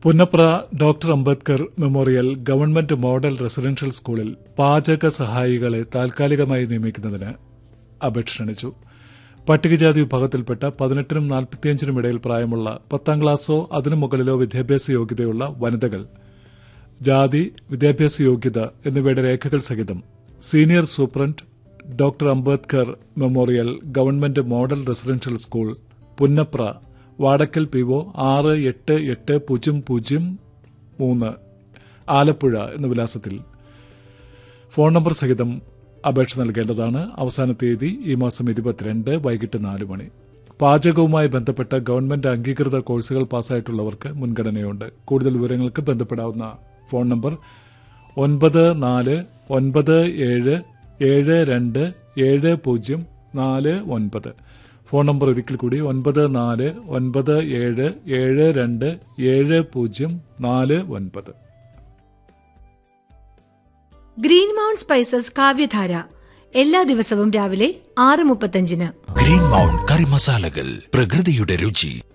Punnapra doctor Ambedkar memorial government model residential സ്കൂളിൽ പാചക സഹായികളെ താൽക്കാലികമായി നിയമിക്കുന്നതിന് അപേക്ഷ ക്ഷണിച്ചു പട്ടികജാതി വിഭാഗത്തിൽപ്പെട്ട പതിനെട്ടിനും നാൽപ്പത്തിയഞ്ചിനും ഇടയിൽ പ്രായമുള്ള പത്താം ക്ലാസ്സോ അതിനു മുകളിലോ വിദ്യാഭ്യാസ യോഗ്യതയുള്ള വനിതകൾ ജാതി വിദ്യാഭ്യാസ യോഗ്യത എന്നിവയുടെ രേഖകൾ സഹിതം senior superintendent doctor Ambedkar memorial government model residential school Punnapra Vadakkal P O ആറ് എട്ട് എട്ട് പൂജ്യം പൂജ്യം മൂന്ന് ആലപ്പുഴ എന്ന വിലാസത്തിൽ ഫോൺ നമ്പർ സഹിതം അപേക്ഷ നൽകേണ്ടതാണ് അവസാന തീയതി ഈ മാസം ഇരുപത്തിരണ്ട് വൈകിട്ട് നാല് മണി പാചകവുമായി ബന്ധപ്പെട്ട ഗവൺമെന്റ് അംഗീകൃത കോഴ്സുകൾ പാസ്സായിട്ടുള്ളവർക്ക് മുൻഗണനയുണ്ട് കൂടുതൽ വിവരങ്ങൾക്ക് ബന്ധപ്പെടാവുന്ന ഫോൺ നമ്പർ ഒൻപത് നാല് ഒൻപത് ഏഴ് ഏഴ് രണ്ട് ഏഴ് പൂജ്യം നാല് ഒൻപത് ഫോൺ നമ്പർ ഒരിക്കൽ കൂടി ഒൻപത് നാല് ഒൻപത് ഏഴ് ഏഴ് രണ്ട് ഏഴ് പൂജ്യം നാല് ഒൻപത് ഗ്രീൻ മൗണ്ട് സ്പൈസസ് കാവ്യധാര എല്ലാ ദിവസവും രാവിലെ ആറ് മുപ്പത്തഞ്ചിന് ഗ്രീൻ മൗണ്ട് കറി മസാലകൾ പ്രകൃതിയുടെ രുചി